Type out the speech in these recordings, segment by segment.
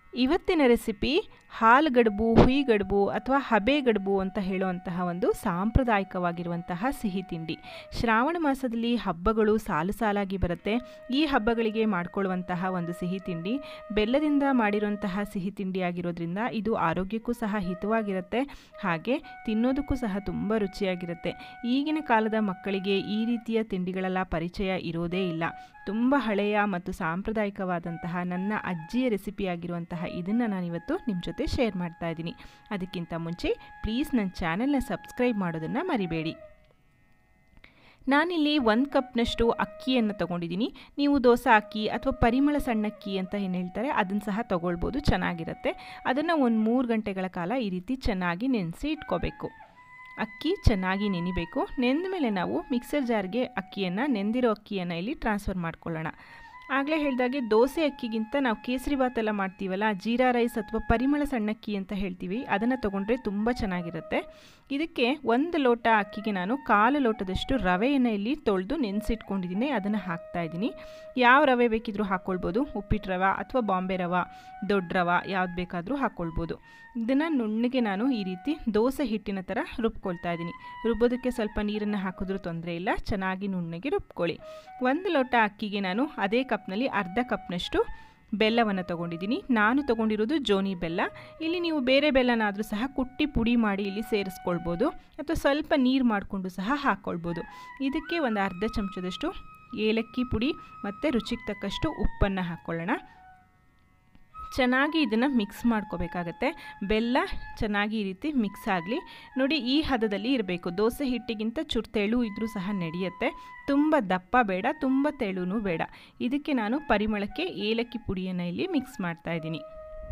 ಇವತ್ತಿನ ರೆಸಿಪಿ ಹಾಲುಗಡುಬು ಹುಯಿಗಡುಬು ಅಥವಾ ಹಬೆಗಡುಬು ಅಂತ ಹೇಳುವಂತಹ ಒಂದು ಸಾಂಪ್ರದಾಯಿಕವಾಗಿರುವಂತಹ ಸಿಹಿ ತಿಂಡಿ ಶ್ರಾವಣ ಮಾಸದಲ್ಲಿ ಹಬ್ಬಗಳು ಸಾಲು ಸಾಲಾಗಿ ಬರುತ್ತೆ ಈ ಹಬ್ಬಗಳಿಗೆ ಮಾಡಿಕೊಳ್ಳುವಂತಹ ಒಂದು ಸಿಹಿ ತಿಂಡಿ ಬೆಲ್ಲದಿಂದ ಮಾಡಿರುವಂತಹ ಸಿಹಿ ತಿಂಡಿ ಆಗಿರೋದ್ರಿಂದ ಇದು ಆರೋಗ್ಯಕ್ಕೂ ಸಹ ಹಿತವಾಗಿರುತ್ತೆ ಹಾಗೆ ತಿನ್ನೋದಕ್ಕೂ ಸಹ ತುಂಬ ರುಚಿಯಾಗಿರುತ್ತೆ ಈಗಿನ ಕಾಲದ ಮಕ್ಕಳಿಗೆ ಈ ರೀತಿಯ ತಿಂಡಿಗಳೆಲ್ಲ ಪರಿಚಯ ಇರೋದೇ ಇಲ್ಲ ತುಂಬ ಹಳೆಯ ಮತ್ತು ಸಾಂಪ್ರದಾಯಿಕವಾದಂತಹ ನನ್ನ ಅಜ್ಜಿಯ ರೆಸಿಪಿಯಾಗಿರುವಂತಹ ಇದನ್ನು ನಾನಿವತ್ತು ನಿಮ್ಮ ಜೊತೆ ಶೇರ್ ಮಾಡ್ತಾ ಇದ್ದೀನಿ ಅದಕ್ಕಿಂತ ಮುಂಚೆ ಪ್ಲೀಸ್ ನನ್ನ ಚಾನೆಲ್ನ ಸಬ್ಸ್ಕ್ರೈಬ್ ಮಾಡೋದನ್ನು ಮರಿಬೇಡಿ ನಾನಿಲ್ಲಿ ಒಂದು ಕಪ್ನಷ್ಟು ಅಕ್ಕಿಯನ್ನು ತೊಗೊಂಡಿದ್ದೀನಿ ನೀವು ದೋಸೆ ಅಕ್ಕಿ ಅಥವಾ ಪರಿಮಳ ಸಣ್ಣಕ್ಕಿ ಅಂತ ಏನು ಹೇಳ್ತಾರೆ ಅದನ್ನು ಸಹ ತೊಗೊಳ್ಬೋದು ಚೆನ್ನಾಗಿರುತ್ತೆ ಅದನ್ನು ಒಂದು ಮೂರು ಗಂಟೆಗಳ ಕಾಲ ಈ ರೀತಿ ಚೆನ್ನಾಗಿ ನೆನೆಸಿ ಇಟ್ಕೋಬೇಕು ಅಕ್ಕಿ ಚೆನ್ನಾಗಿ ನೆನಿಬೇಕು ನೆಂದ ಮೇಲೆ ನಾವು ಮಿಕ್ಸರ್ ಜಾರ್ಗೆ ಅಕ್ಕಿಯನ್ನು ನೆಂದಿರೋ ಅಕ್ಕಿಯನ್ನು ಇಲ್ಲಿ ಟ್ರಾನ್ಸ್ಫರ್ ಮಾಡ್ಕೊಳ್ಳೋಣ ಆಗಲೇ ಹೇಳಿದಾಗೆ ದೋಸೆ ಅಕ್ಕಿಗಿಂತ ನಾವು ಕೇಸರಿ ಭಾತೆಲ್ಲ ಮಾಡ್ತೀವಲ್ಲ ಜೀರಾ ರೈಸ್ ಅಥವಾ ಪರಿಮಳ ಸಣ್ಣಕ್ಕಿ ಅಂತ ಹೇಳ್ತೀವಿ ಅದನ್ನು ತೊಗೊಂಡ್ರೆ ತುಂಬ ಚೆನ್ನಾಗಿರುತ್ತೆ ಇದಕ್ಕೆ ಒಂದು ಲೋಟ ಅಕ್ಕಿಗೆ ನಾನು ಕಾಲು ಲೋಟದಷ್ಟು ರವೆಯನ್ನು ಇಲ್ಲಿ ತೊಳೆದು ನೆನೆಸಿಟ್ಕೊಂಡಿದ್ದೀನಿ ಅದನ್ನು ಹಾಕ್ತಾ ಇದ್ದೀನಿ ಯಾವ ರವೆ ಬೇಕಿದ್ರೂ ಹಾಕ್ಕೊಳ್ಬೋದು ಉಪ್ಪಿಟ್ಟು ರವೆ ಅಥವಾ ಬಾಂಬೆ ರವೆ ದೊಡ್ಡ ರವೆ ಯಾವ್ದು ಬೇಕಾದರೂ ಹಾಕ್ಕೊಳ್ಬೋದು ಇದನ್ನು ನುಣ್ಣಗೆ ನಾನು ಈ ರೀತಿ ದೋಸೆ ಹಿಟ್ಟಿನ ಥರ ರುಬ್ಕೊಳ್ತಾ ಇದ್ದೀನಿ ರುಬ್ಬೋದಕ್ಕೆ ಸ್ವಲ್ಪ ನೀರನ್ನು ಹಾಕಿದ್ರೂ ತೊಂದರೆ ಇಲ್ಲ ಚೆನ್ನಾಗಿ ನುಣ್ಣಗೆ ರುಬ್ಕೊಳ್ಳಿ ಒಂದು ಲೋಟ ಅಕ್ಕಿಗೆ ನಾನು ಅದೇ ಕಪ್ನಲ್ಲಿ ಅರ್ಧ ಕಪ್ನಷ್ಟು ಬೆಲ್ಲವನ್ನು ತೊಗೊಂಡಿದ್ದೀನಿ ನಾನು ತೊಗೊಂಡಿರೋದು ಜೋನಿ ಬೆಲ್ಲ ಇಲ್ಲಿ ನೀವು ಬೇರೆ ಬೆಲ್ಲನಾದರೂ ಸಹ ಕುಟ್ಟಿ ಪುಡಿ ಮಾಡಿ ಇಲ್ಲಿ ಸೇರಿಸ್ಕೊಳ್ಬೋದು ಅಥವಾ ಸ್ವಲ್ಪ ನೀರು ಮಾಡಿಕೊಂಡು ಸಹ ಹಾಕ್ಕೊಳ್ಬೋದು ಇದಕ್ಕೆ ಒಂದು ಅರ್ಧ ಚಮಚದಷ್ಟು ಏಲಕ್ಕಿ ಪುಡಿ ಮತ್ತು ರುಚಿಗೆ ತಕ್ಕಷ್ಟು ಉಪ್ಪನ್ನು ಹಾಕ್ಕೊಳ್ಳೋಣ ಚೆನ್ನಾಗಿ ಇದನ್ನು ಮಿಕ್ಸ್ ಮಾಡ್ಕೋಬೇಕಾಗತ್ತೆ ಬೆಲ್ಲ ಚೆನ್ನಾಗಿ ಈ ರೀತಿ ಮಿಕ್ಸ್ ಆಗಲಿ ನೋಡಿ ಈ ಹದದಲ್ಲಿ ಇರಬೇಕು ದೋಸೆ ಹಿಟ್ಟಿಗಿಂತ ಚೂರು ತೆಳು ಇದ್ದರೂ ಸಹ ನಡೆಯುತ್ತೆ ತುಂಬ ದಪ್ಪ ಬೇಡ ತುಂಬ ತೆಳುನೂ ಬೇಡ ಇದಕ್ಕೆ ನಾನು ಪರಿಮಳಕ್ಕೆ ಏಲಕ್ಕಿ ಪುಡಿಯನ್ನು ಇಲ್ಲಿ ಮಿಕ್ಸ್ ಮಾಡ್ತಾ ಇದ್ದೀನಿ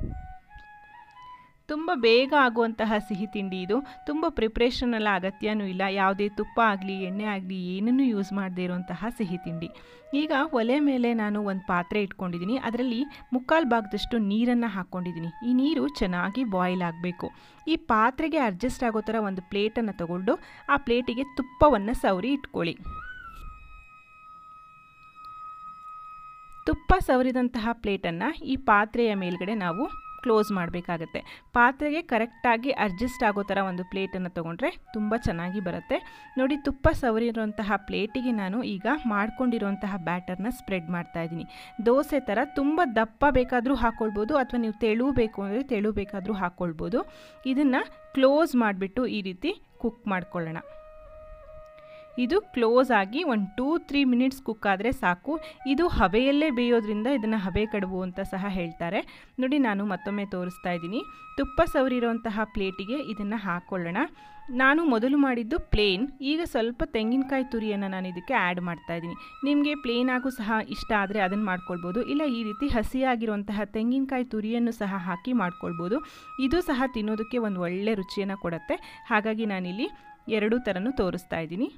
ತುಂಬ ಬೇಗ ಆಗುವಂತಹ ಸಿಹಿ ತಿಂಡಿ ಇದು ತುಂಬ ಪ್ರಿಪ್ರೇಷನ್ ಎಲ್ಲ ಅಗತ್ಯನೂ ಇಲ್ಲ ಯಾವುದೇ ತುಪ್ಪ ಆಗಲಿ ಎಣ್ಣೆ ಆಗಲಿ ಏನನ್ನೂ ಯೂಸ್ ಮಾಡದೇ ಇರುವಂತಹ ಸಿಹಿ ತಿಂಡಿ ಈಗ ಒಲೆ ಮೇಲೆ ನಾನು ಒಂದು ಪಾತ್ರೆ ಇಟ್ಕೊಂಡಿದ್ದೀನಿ ಅದರಲ್ಲಿ ಮುಕ್ಕಾಲು ಭಾಗದಷ್ಟು ನೀರನ್ನು ಹಾಕ್ಕೊಂಡಿದ್ದೀನಿ ಈ ನೀರು ಚೆನ್ನಾಗಿ ಬಾಯ್ಲ್ ಆಗಬೇಕು ಈ ಪಾತ್ರೆಗೆ ಅಡ್ಜಸ್ಟ್ ಆಗೋ ಥರ ಒಂದು ಪ್ಲೇಟನ್ನು ತಗೊಂಡು ಆ ಪ್ಲೇಟಿಗೆ ತುಪ್ಪವನ್ನು ಸವರಿ ಇಟ್ಕೊಳ್ಳಿ ತುಪ್ಪ ಸವರಿದಂತಹ ಪ್ಲೇಟನ್ನು ಈ ಪಾತ್ರೆಯ ಮೇಲ್ಗಡೆ ನಾವು ಕ್ಲೋಸ್ ಮಾಡಬೇಕಾಗತ್ತೆ ಪಾತ್ರೆಗೆ ಕರೆಕ್ಟಾಗಿ ಅಡ್ಜಸ್ಟ್ ಆಗೋ ಥರ ಒಂದು ಪ್ಲೇಟನ್ನು ತೊಗೊಂಡ್ರೆ ತುಂಬ ಚೆನ್ನಾಗಿ ಬರುತ್ತೆ ನೋಡಿ ತುಪ್ಪ ಸವರಿರುವಂತಹ ಪ್ಲೇಟಿಗೆ ನಾನು ಈಗ ಮಾಡ್ಕೊಂಡಿರುವಂತಹ ಬ್ಯಾಟರ್ನ ಸ್ಪ್ರೆಡ್ ಮಾಡ್ತಾ ಇದ್ದೀನಿ ದೋಸೆ ಥರ ತುಂಬ ದಪ್ಪ ಬೇಕಾದರೂ ಹಾಕ್ಕೊಳ್ಬೋದು ಅಥವಾ ನೀವು ತೆಳು ಬೇಕು ಅಂದರೆ ತೆಳು ಬೇಕಾದರೂ ಹಾಕ್ಕೊಳ್ಬೋದು ಇದನ್ನು ಕ್ಲೋಸ್ ಮಾಡಿಬಿಟ್ಟು ಈ ರೀತಿ ಕುಕ್ ಮಾಡ್ಕೊಳ್ಳೋಣ ಇದು ಕ್ಲೋಸ್ ಆಗಿ ಒಂದು ಟೂ ತ್ರೀ ಮಿನಿಟ್ಸ್ ಕುಕ್ ಆದರೆ ಸಾಕು ಇದು ಹಬೆಯಲ್ಲೇ ಬೇಯೋದ್ರಿಂದ ಇದನ್ನು ಹಬೆ ಕಡುಬು ಅಂತ ಸಹ ಹೇಳ್ತಾರೆ ನೋಡಿ ನಾನು ಮತ್ತೊಮ್ಮೆ ತೋರಿಸ್ತಾ ಇದ್ದೀನಿ ತುಪ್ಪ ಸವರಿರುವಂತಹ ಪ್ಲೇಟಿಗೆ ಇದನ್ನು ಹಾಕ್ಕೊಳ್ಳೋಣ ನಾನು ಮೊದಲು ಮಾಡಿದ್ದು ಪ್ಲೇನ್ ಈಗ ಸ್ವಲ್ಪ ತೆಂಗಿನಕಾಯಿ ತುರಿಯನ್ನು ನಾನು ಇದಕ್ಕೆ ಆ್ಯಡ್ ಮಾಡ್ತಾ ಇದ್ದೀನಿ ನಿಮಗೆ ಪ್ಲೇನ್ ಆಗು ಸಹ ಇಷ್ಟ ಆದರೆ ಅದನ್ನು ಮಾಡ್ಕೊಳ್ಬೋದು ಇಲ್ಲ ಈ ರೀತಿ ಹಸಿಯಾಗಿರುವಂತಹ ತೆಂಗಿನಕಾಯಿ ತುರಿಯನ್ನು ಸಹ ಹಾಕಿ ಮಾಡ್ಕೊಳ್ಬೋದು ಇದು ಸಹ ತಿನ್ನೋದಕ್ಕೆ ಒಂದು ಒಳ್ಳೆ ರುಚಿಯನ್ನು ಕೊಡುತ್ತೆ ಹಾಗಾಗಿ ನಾನಿಲ್ಲಿ ಎರಡೂ ಥರನೂ ತೋರಿಸ್ತಾ ಇದ್ದೀನಿ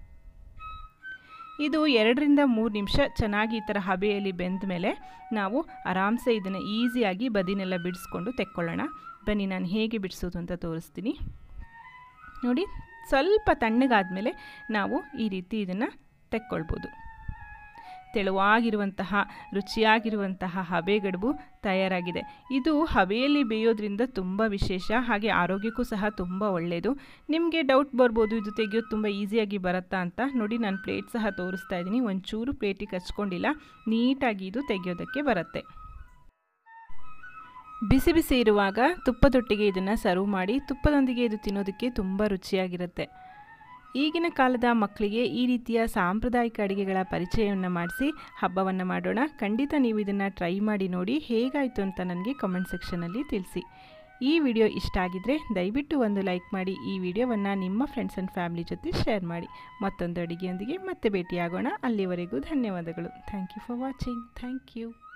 ಇದು ಎರಡರಿಂದ ಮೂರು ನಿಮಿಷ ಚೆನ್ನಾಗಿ ಈ ಥರ ಹಬೆಯಲ್ಲಿ ಬೆಂದ ಮೇಲೆ ನಾವು ಆರಾಮ್ಸೆ ಇದನ್ನು ಈಸಿಯಾಗಿ ಬದಿನೆಲ್ಲ ಬಿಡಿಸ್ಕೊಂಡು ತೆಕ್ಕೊಳ್ಳೋಣ ಬನ್ನಿ ನಾನು ಹೇಗೆ ಬಿಡಿಸೋದು ಅಂತ ತೋರಿಸ್ತೀನಿ ನೋಡಿ ಸ್ವಲ್ಪ ತಣ್ಣಗಾದಮೇಲೆ ನಾವು ಈ ರೀತಿ ಇದನ್ನು ತೆಕ್ಕೊಳ್ಬೋದು ತೆಳುವಾಗಿರುವಂತಹ ರುಚಿಯಾಗಿರುವಂತಹ ಹಬೆಗಡುಬು ತಯಾರಾಗಿದೆ ಇದು ಹಬೆಯಲ್ಲಿ ಬೇಯೋದ್ರಿಂದ ತುಂಬ ವಿಶೇಷ ಹಾಗೆ ಆರೋಗ್ಯಕ್ಕೂ ಸಹ ತುಂಬ ಒಳ್ಳೆಯದು ನಿಮಗೆ ಡೌಟ್ ಬರ್ಬೋದು ಇದು ತೆಗೆಯೋದು ತುಂಬ ಈಸಿಯಾಗಿ ಬರುತ್ತಾ ಅಂತ ನೋಡಿ ನಾನು ಪ್ಲೇಟ್ ಸಹ ತೋರಿಸ್ತಾ ಇದ್ದೀನಿ ಒಂಚೂರು ಪ್ಲೇಟಿಗೆ ಹಚ್ಕೊಂಡಿಲ್ಲ ನೀಟಾಗಿ ಇದು ತೆಗೆಯೋದಕ್ಕೆ ಬರುತ್ತೆ ಬಿಸಿ ಬಿಸಿ ಇರುವಾಗ ತುಪ್ಪದೊಟ್ಟಿಗೆ ಇದನ್ನು ಸರ್ವ್ ಮಾಡಿ ತುಪ್ಪದೊಂದಿಗೆ ಇದು ತಿನ್ನೋದಕ್ಕೆ ತುಂಬ ರುಚಿಯಾಗಿರುತ್ತೆ ಈಗಿನ ಕಾಲದ ಮಕ್ಕಳಿಗೆ ಈ ರೀತಿಯ ಸಾಂಪ್ರದಾಯಿಕ ಅಡುಗೆಗಳ ಪರಿಚಯವನ್ನು ಮಾಡಿಸಿ ಹಬ್ಬವನ್ನು ಮಾಡೋಣ ಖಂಡಿತ ನೀವು ಇದನ್ನು ಟ್ರೈ ಮಾಡಿ ನೋಡಿ ಹೇಗಾಯಿತು ಅಂತ ನನಗೆ ಕಮೆಂಟ್ ಸೆಕ್ಷನಲ್ಲಿ ತಿಳಿಸಿ ಈ ವಿಡಿಯೋ ಇಷ್ಟ ಆಗಿದ್ದರೆ ದಯವಿಟ್ಟು ಒಂದು ಲೈಕ್ ಮಾಡಿ ಈ ವಿಡಿಯೋವನ್ನು ನಿಮ್ಮ ಫ್ರೆಂಡ್ಸ್ ಆ್ಯಂಡ್ ಫ್ಯಾಮಿಲಿ ಜೊತೆ ಶೇರ್ ಮಾಡಿ ಮತ್ತೊಂದು ಅಡುಗೆಯೊಂದಿಗೆ ಮತ್ತೆ ಭೇಟಿಯಾಗೋಣ ಅಲ್ಲಿವರೆಗೂ ಧನ್ಯವಾದಗಳು thank you for watching thank you